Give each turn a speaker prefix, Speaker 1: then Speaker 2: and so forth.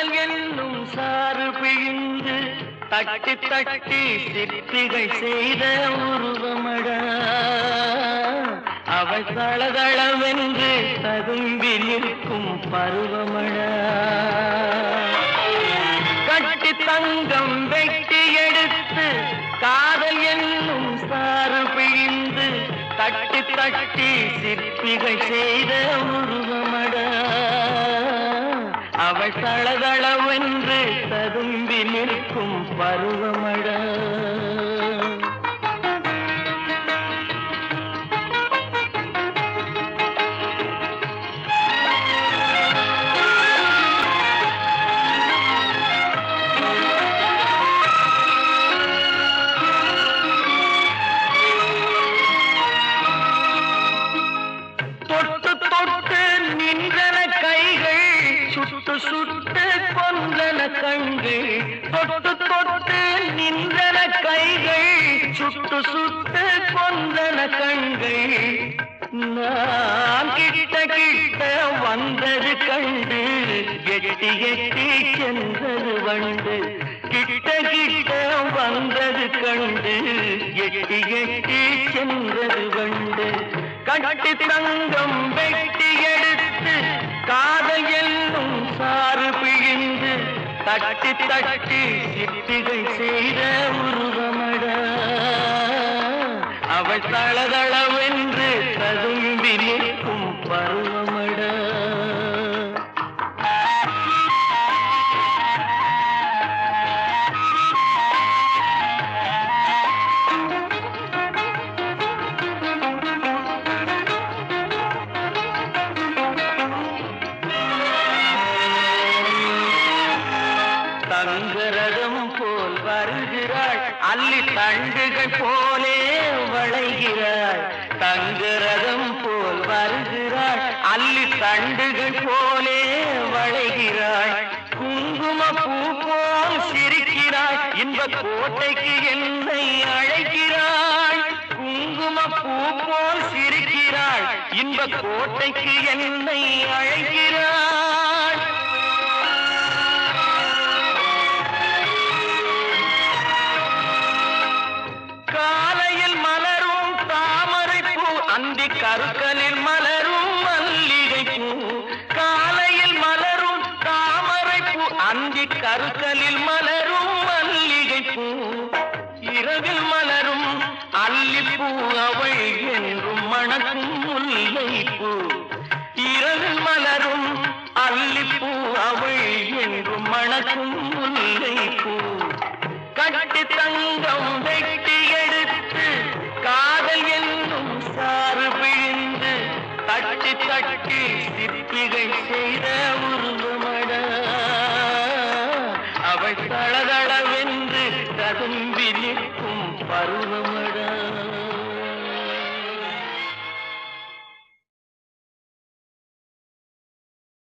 Speaker 1: காதல் என்னும் சாறு பிழிந்து தட்டி தட்டி சிற்பிகை செய்த உருவமடா அவள் தளதளவென்று ததும்பி நிற்கும் பருவமடா கட்டி தங்கம் வெட்டி எடுத்து காதல் என்னும் சாறு பிழிந்து தட்டி தட்டி சிற்பிகை செய்த உருவமடா அவள் தளதளவென்று ததும்பி நிற்கும் பருவமடா தொட்டு தொட்டு நின்றன கைகள் சுட்டு சுட்டு கொன்றன கண்கள் தொட்டு தொட்டு நின்றன கைகள் சுட்டு சுட்டு கொன்றன கண்கள் நான் கிட்ட கிட்ட வந்தது கண்டு எட்டி எட்டி சென்றது வண்டு கிட்ட கிட்ட வந்தது கண்டு எட்டி எட்டி சென்றது வண்டு கட்டி தங்கம் வெட்டி எடுத்து காதல் என்னும் சாறு பிழிந்து தட்டி தட்டி சித்திகை செய்த உருவமடா அவள் தளதளவென்று ததும்பி நிற்கும் பருவமடா தங்கரதம் போல் வருகிறாள் அள்ளி தண்டுகள் போலே வளைகிறாள் தங்கரதம் போல் வருகிறாள் அள்ளி தண்டுகள் போலே வளைகிறாள் குங்கும பூ போல் சிரிக்கிறாள் இன்ப கோட்டைக்கு என்னை அழைக்கிறாள் குங்கும பூ போல் சிரிக்கிறாள் இன்ப கோட்டைக்கு என்னை அழைக்கிறாள் காலையில் மலரும் தாமரை பூ அந்தி கருக்கலில் மலரும் மல்லிகை பூ காலையில் மலரும் தாமரை பூ அந்தி கருக்கலில் மலரும் மல்லிகை பூ இரவில் மலரும் அல்லிப்பூ அவள் என்றும் மணக்கும் முல்லை பூ இரவில் மலரும் அல்லிப்பூ அவள் என்றும் மணக்கும் முல்லை பூ கட்டி தங்கம் வெட்டி எடுத்து காதல் என்னும் சாறு பிழிந்து தட்டி தட்டி சிற்பிகை செய்த உருவமடா அவள் தளதளவென்று ததும்பி நிற்கும் பருவமடா